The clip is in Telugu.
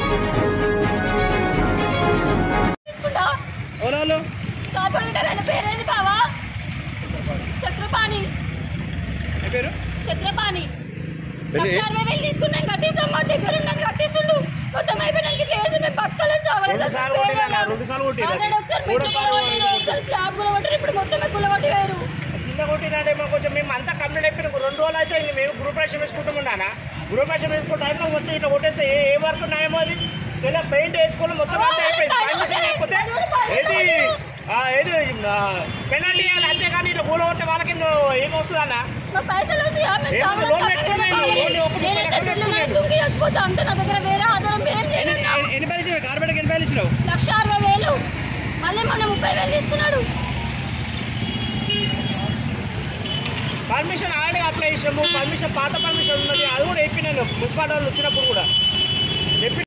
తీసుకుంటా ఓలాలో కార్పొరేటర్ ఆయన పేరేంది బావా చక్రపాణి మీ పేరు చక్రపాణి లక్ష అరవై వేలు తీసుకున్నాం కట్టేసాం మా దగ్గర ఉన్నాం కట్టేస్తుండు మొత్తం అయిపోయినాక ఇట్లా వేసి మేము పట్టుకోలేదు సావలేదు రెండు సార్లు కొట్టినా, రెండు సార్లు కొట్టినా. ఆల్రెడీ ఒకసారి మూడో మెట్లు సార్లు కొట్టిరు, ఒకసారి స్లాబ్ కూడా కొట్టిరు ఇప్పుడు మొత్తం ఎక్కువ కొట్టి వేరు కింద కొట్టినంటే మాకు కొంచెం మేము అంతా కంప్లీట్ అయిపోయిన రెండు రోజులు అయితే ఇంక మేము గృహప్రవేశం వేసుకుంటామన్నానా గృహప్రవేశం వేసుకున్న టైంలో మొత్తం ఇట్లా కొట్టేస్తే ఏ ఏ వర్క్ ఉన్నాయేమో అది ఇలా పెయింట్ వేసుకోవాలి మొత్తం అంతా అయిపోయింది పర్మిషన్ లేకపోతే ఏది ఆ, ఏది పెనాల్టీ ఇవ్వాలి అంతేగాని ఇట్లా కూల కొట్టే వాళ్ళకి ఏమొస్తుంది అన్న మా పైసలు వచ్చి ఆ మేము ఏం కావాలంటే లోన్ అక్కడ పెట్టుకున్నాను, కావాలి. లోన్ ఒక ముప్పై నేనైతే లక్షలు బిల్లు పెట్టుకున్నాను. దుంకి చచ్చిపోతా అంతే నా దగ్గర వేరే ఆధారం ఏం లేదు ఎన్ని- ఎన్ని- ఎన్ని పైలు ఇచ్చినావు కార్పొరేట్కి ఎన్ని పైలు ఇచ్చినావు లక్ష అరవై వేలు మళ్ళీ మొన్న ముప్పై వేలు తీసుకున్నాడు పర్మిషన్ ఆల్రెడీ అప్లై చేసాము పర్మిషన్ పాత పర్మిషన్ ఉన్నది అది కూడా చెప్పినాను మున్సిపాలిటీ వాళ్ళు వచ్చినప్పుడు కూడా చెప్పి